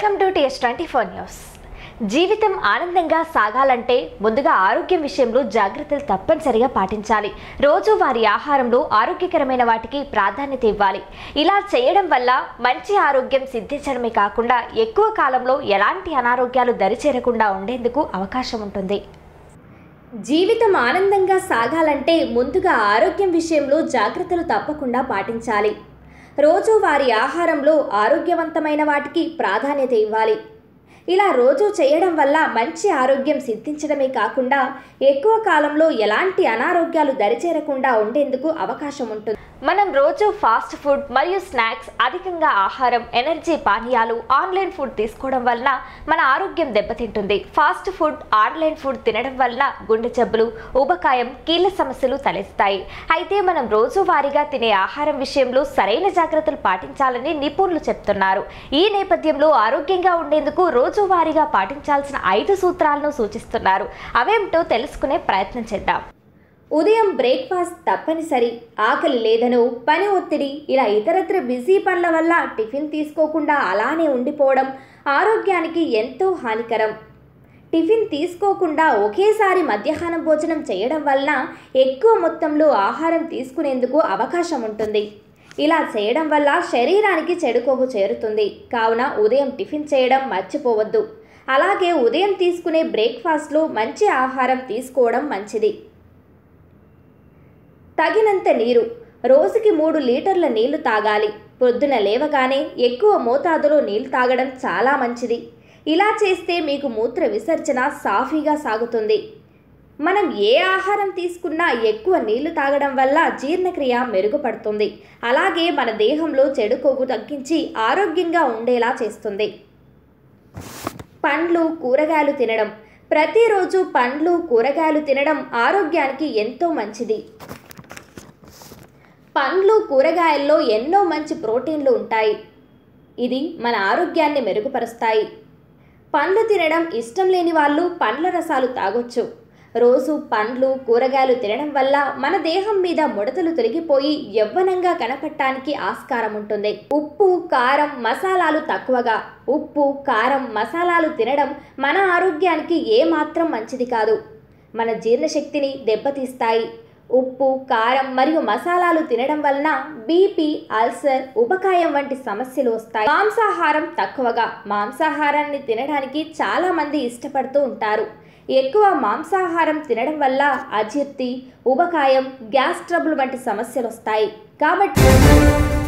welcome to TS twenty four news జీవితం ఆనందంగా సాగాలంటే ముందుగా ఆరోగ్యం విషయంలో జాగ్రత్తలు తప్పనిసరిగా పాటించాలి రోజు వారి ఆహారంలో ఆరోగ్యకరమైన వాటికి ప్రాధాన్యత ఇవ్వాలి ఇలా చేయడం వల్ల మంచి ఆరోగ్యం సిద్ధించడమే కాకుండా ఎక్కువ కాలంలో ఎలాంటి అనారోగ్యాలు దరిచేరకుండా ఉండేందుకు అవకాశం ఉంటుంది జీవితం ఆనందంగా సాగాలంటే ముందుగా ఆరోగ్యం విషయంలో జాగ్రత్తలు తప్పకుండా పాటించాలి రోజు వారి ఆహారంలో ఆరోగ్యవంతమైన వాటికి ప్రాధాన్యత ఇవ్వాలి ఇలా రోజు చేయడం వల్ల మంచి ఆరోగ్యం సిద్ధించడమే కాకుండా ఎక్కువ కాలంలో ఎలాంటి అనారోగ్యాలు దరిచేరకుండా ఉండేందుకు అవకాశం ఉంటుంది మనం రోజు ఫాస్ట్ ఫుడ్ మరియు స్నాక్స్ అధికంగా ఆహారం ఎనర్జీ పానీయాలు ఆన్లైన్ ఫుడ్ తీసుకోవడం వలన మన ఆరోగ్యం దెబ్బతింటుంది ఫాస్ట్ ఫుడ్ ఆన్లైన్ ఫుడ్ తినడం వలన గుండె జబ్బులు ఊబకాయం కీళ్ళ సమస్యలు తలెత్తాయి అయితే మనం రోజువారీగా తినే ఆహారం విషయంలో సరైన జాగ్రత్తలు పాటించాలని నిపుణులు చెప్తున్నారు ఈ నేపథ్యంలో ఆరోగ్యంగా ఉండేందుకు రోజువారీగా పాటించాల్సిన ఐదు సూత్రాలను సూచిస్తున్నారు అవేమిటో తెలుసుకునే ప్రయత్నం చేద్దాం ఉదయం బ్రేక్ఫాస్ట్ తప్పనిసరి ఆకలి లేదనో పని ఒత్తిడి ఇలా ఇతరత్ర బిజీ పనుల వల్ల టిఫిన్ తీసుకోకుండా అలానే ఉండిపోవడం ఆరోగ్యానికి ఎంతో హానికరం టిఫిన్ తీసుకోకుండా ఒకేసారి మధ్యాహ్నం భోజనం చేయడం వలన ఎక్కువ మొత్తంలో ఆహారం తీసుకునేందుకు అవకాశం ఉంటుంది ఇలా చేయడం వల్ల శరీరానికి చెడు కొవ్వు చేరుతుంది కావున ఉదయం టిఫిన్ చేయడం మర్చిపోవద్దు అలాగే ఉదయం తీసుకునే బ్రేక్ఫాస్ట్లో మంచి ఆహారం తీసుకోవడం మంచిది తగినంత నీరు రోజుకి మూడు లీటర్ల నీళ్లు తాగాలి పొద్దున లేవగానే ఎక్కువ మోతాదులో నీళ్లు తాగడం చాలా మంచిది ఇలా చేస్తే మీకు మూత్ర విసర్జన సాఫీగా సాగుతుంది మనం ఏ ఆహారం తీసుకున్నా ఎక్కువ నీళ్లు తాగడం వల్ల జీర్ణక్రియ మెరుగుపడుతుంది అలాగే మన దేహంలో చెడు కొవ్వు తగ్గించి ఆరోగ్యంగా ఉండేలా చేస్తుంది పండ్లు కూరగాయలు తినడం ప్రతిరోజు పండ్లు కూరగాయలు తినడం ఆరోగ్యానికి ఎంతో మంచిది పండ్లు కూరగాయల్లో ఎన్నో మంచి ప్రోటీన్లు ఉంటాయి ఇది మన ఆరోగ్యాన్ని మెరుగుపరుస్తాయి పండ్లు తినడం ఇష్టం లేని వాళ్ళు పండ్ల రసాలు తాగొచ్చు రోజు పండ్లు కూరగాయలు తినడం వల్ల మన దేహం మీద ముడతలు తొలగిపోయి యవ్వనంగా కనపడటానికి ఆస్కారం ఉంటుంది ఉప్పు కారం మసాలాలు తక్కువగా ఉప్పు కారం మసాలాలు తినడం మన ఆరోగ్యానికి ఏమాత్రం మంచిది కాదు మన జీర్ణశక్తిని దెబ్బతీస్తాయి ఉప్పు కారం మరియు మసాలాలు తినడం వలన బీపీ అల్సర్ ఉబకాయం వంటి సమస్యలు వస్తాయి మాంసాహారం తక్కువగా మాంసాహారాన్ని తినడానికి చాలా మంది ఇష్టపడుతూ ఉంటారు ఎక్కువ మాంసాహారం తినడం వల్ల అజీర్తి ఉబకాయం గ్యాస్ ట్రబుల్ వంటి సమస్యలు వస్తాయి కాబట్టి